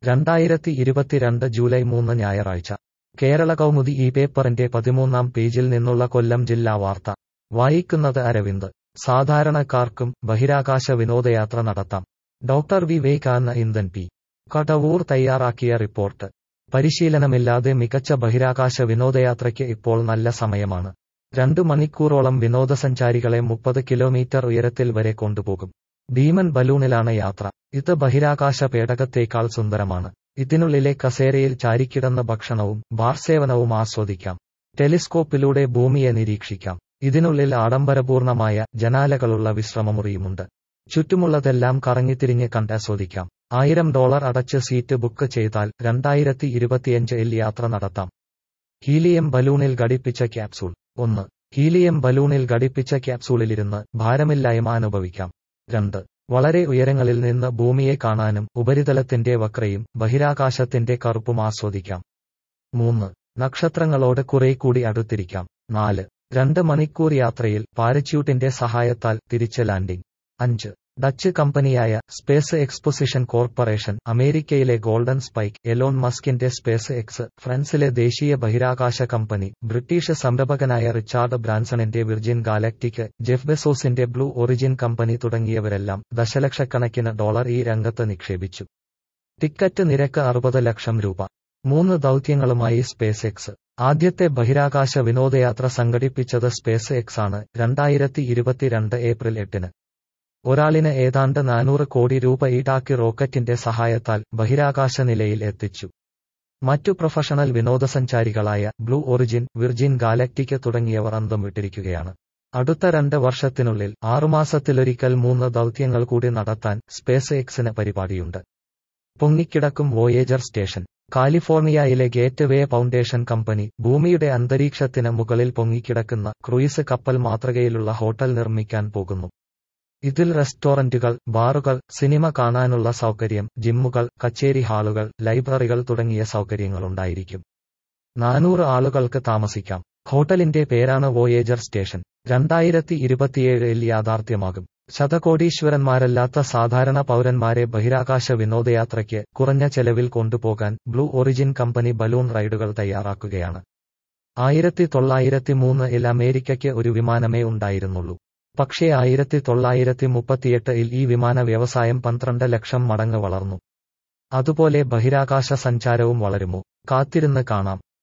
രണ്ടായിരത്തി ഇരുപത്തിരണ്ട് ജൂലൈ മൂന്ന് ഞായറാഴ്ച കേരള കൗമുദി ഈ പേപ്പറിന്റെ പതിമൂന്നാം പേജിൽ നിന്നുള്ള കൊല്ലം ജില്ലാ വാർത്ത വായിക്കുന്നത് അരവിന്ദ് സാധാരണക്കാർക്കും ബഹിരാകാശ വിനോദയാത്ര നടത്താം ഡോക്ടർ വിവേകാനന്ദൻ പി കടവൂർ തയ്യാറാക്കിയ റിപ്പോർട്ട് പരിശീലനമില്ലാതെ മികച്ച ബഹിരാകാശ വിനോദയാത്രയ്ക്ക് ഇപ്പോൾ നല്ല സമയമാണ് രണ്ടു മണിക്കൂറോളം വിനോദസഞ്ചാരികളെ മുപ്പത് കിലോമീറ്റർ ഉയരത്തിൽ വരെ കൊണ്ടുപോകും ഭീമൻ ബലൂണിലാണ് യാത്ര ഇത് ബഹിരാകാശ പേടകത്തേക്കാൾ സുന്ദരമാണ് ഇതിനുള്ളിലെ കസേരയിൽ ചാരിക്കിടന്ന ഭക്ഷണവും ബാർ സേവനവും ആസ്വദിക്കാം ടെലിസ്കോപ്പിലൂടെ ഭൂമിയെ നിരീക്ഷിക്കാം ഇതിനുള്ളിൽ ആഡംബരപൂർണമായ ജനാലകളുള്ള വിശ്രമമുറിയുമുണ്ട് ചുറ്റുമുള്ളതെല്ലാം കറങ്ങിത്തിരിഞ്ഞ് കണ്ടാസ്വദിക്കാം ആയിരം ഡോളർ അടച്ച് സീറ്റ് ബുക്ക് ചെയ്താൽ രണ്ടായിരത്തി ഇരുപത്തിയഞ്ചിൽ യാത്ര നടത്താം ഹീലിയം ബലൂണിൽ ഘടിപ്പിച്ച ക്യാപ്സൂൾ ഒന്ന് ഹീലിയം ബലൂണിൽ ഘടിപ്പിച്ച ക്യാപ്സൂളിലിരുന്ന് ഭാരമില്ലായ്മ അനുഭവിക്കാം രണ്ട് വളരെ ഉയരങ്ങളിൽ നിന്ന് ഭൂമിയെ കാണാനും ഉപരിതലത്തിന്റെ വക്രയും ബഹിരാകാശത്തിന്റെ കറുപ്പും ആസ്വദിക്കാം മൂന്ന് നക്ഷത്രങ്ങളോട് കുറെ കൂടി അടുത്തിരിക്കാം നാല് രണ്ട് മണിക്കൂർ യാത്രയിൽ പാരച്യൂട്ടിന്റെ സഹായത്താൽ തിരിച്ച് ലാൻഡിംഗ് അഞ്ച് ഡച്ച് കമ്പനിയായ സ്പേസ് എക്സ്പൊസിഷൻ കോർപ്പറേഷൻ അമേരിക്കയിലെ ഗോൾഡൻ സ്പൈക്ക് എലോൺ മസ്കിന്റെ സ്പേസ് എക്സ് ഫ്രാൻസിലെ ദേശീയ ബഹിരാകാശ കമ്പനി ബ്രിട്ടീഷ് സംരംഭകനായ റിച്ചാർഡ് ബ്രാൻസണിന്റെ വിർജിൻ ഗാലക്ടിക് ജെഫ് ബെസോസിന്റെ ബ്ലൂ ഒറിജിൻ കമ്പനി തുടങ്ങിയവരെല്ലാം ദശലക്ഷക്കണക്കിന് ഡോളർ ഈ രംഗത്ത് നിക്ഷേപിച്ചു ടിക്കറ്റ് നിരക്ക് അറുപത് ലക്ഷം രൂപ മൂന്ന് ദൗത്യങ്ങളുമായി സ്പേസ് എക്സ് ആദ്യത്തെ ബഹിരാകാശ വിനോദയാത്ര സംഘടിപ്പിച്ചത് സ്പേസ് എക്സ് ആണ് രണ്ടായിരത്തി ഇരുപത്തിരണ്ട് ഏപ്രിൽ എട്ടിന് ഒരാളിന് ഏതാണ്ട് നാനൂറ് കോടി രൂപ ഈടാക്കി റോക്കറ്റിന്റെ സഹായത്താൽ ബഹിരാകാശ നിലയിൽ എത്തിച്ചു മറ്റു പ്രൊഫഷണൽ വിനോദസഞ്ചാരികളായ ബ്ലൂ ഒറിജിൻ വിർജിൻ ഗാലക്ടിക് തുടങ്ങിയവർ അന്തം വിട്ടിരിക്കുകയാണ് അടുത്ത രണ്ട് വർഷത്തിനുള്ളിൽ ആറുമാസത്തിലൊരിക്കൽ മൂന്ന് ദൗത്യങ്ങൾ കൂടി നടത്താൻ സ്പേസ് എക്സിന് പരിപാടിയുണ്ട് പൊങ്ങിക്കിടക്കും വോയേജർ സ്റ്റേഷൻ കാലിഫോർണിയയിലെ ഗേറ്റ് വേ ഫൗണ്ടേഷൻ കമ്പനി ഭൂമിയുടെ അന്തരീക്ഷത്തിന് മുകളിൽ പൊങ്ങിക്കിടക്കുന്ന ക്രൂയിസ് കപ്പൽ മാതൃകയിലുള്ള ഹോട്ടൽ നിർമ്മിക്കാൻ പോകുന്നു ഇതിൽ റെസ്റ്റോറന്റുകൾ ബാറുകൾ സിനിമ കാണാനുള്ള സൗകര്യം ജിമ്മുകൾ കച്ചേരി ഹാളുകൾ ലൈബ്രറികൾ തുടങ്ങിയ സൗകര്യങ്ങളുണ്ടായിരിക്കും നാനൂറ് ആളുകൾക്ക് താമസിക്കാം ഹോട്ടലിന്റെ പേരാണ് വോയേജർ സ്റ്റേഷൻ രണ്ടായിരത്തി ഇരുപത്തിയേഴിൽ യാഥാർത്ഥ്യമാകും ശതകോടീശ്വരന്മാരല്ലാത്ത സാധാരണ പൗരന്മാരെ ബഹിരാകാശ വിനോദയാത്രയ്ക്ക് കുറഞ്ഞ ചെലവിൽ കൊണ്ടുപോകാൻ ബ്ലൂ ഒറിജിൻ കമ്പനി ബലൂൺ റൈഡുകൾ തയ്യാറാക്കുകയാണ് ആയിരത്തി തൊള്ളായിരത്തി മൂന്നിൽ അമേരിക്കയ്ക്ക് ഒരു വിമാനമേ ഉണ്ടായിരുന്നുള്ളൂ പക്ഷേ ആയിരത്തി തൊള്ളായിരത്തി മുപ്പത്തിയെട്ടിൽ ഈ വിമാന വ്യവസായം പന്ത്രണ്ട് ലക്ഷം മടങ്ങ് വളർന്നു അതുപോലെ ബഹിരാകാശ സഞ്ചാരവും വളരുമോ കാത്തിരുന്ന് കാണാം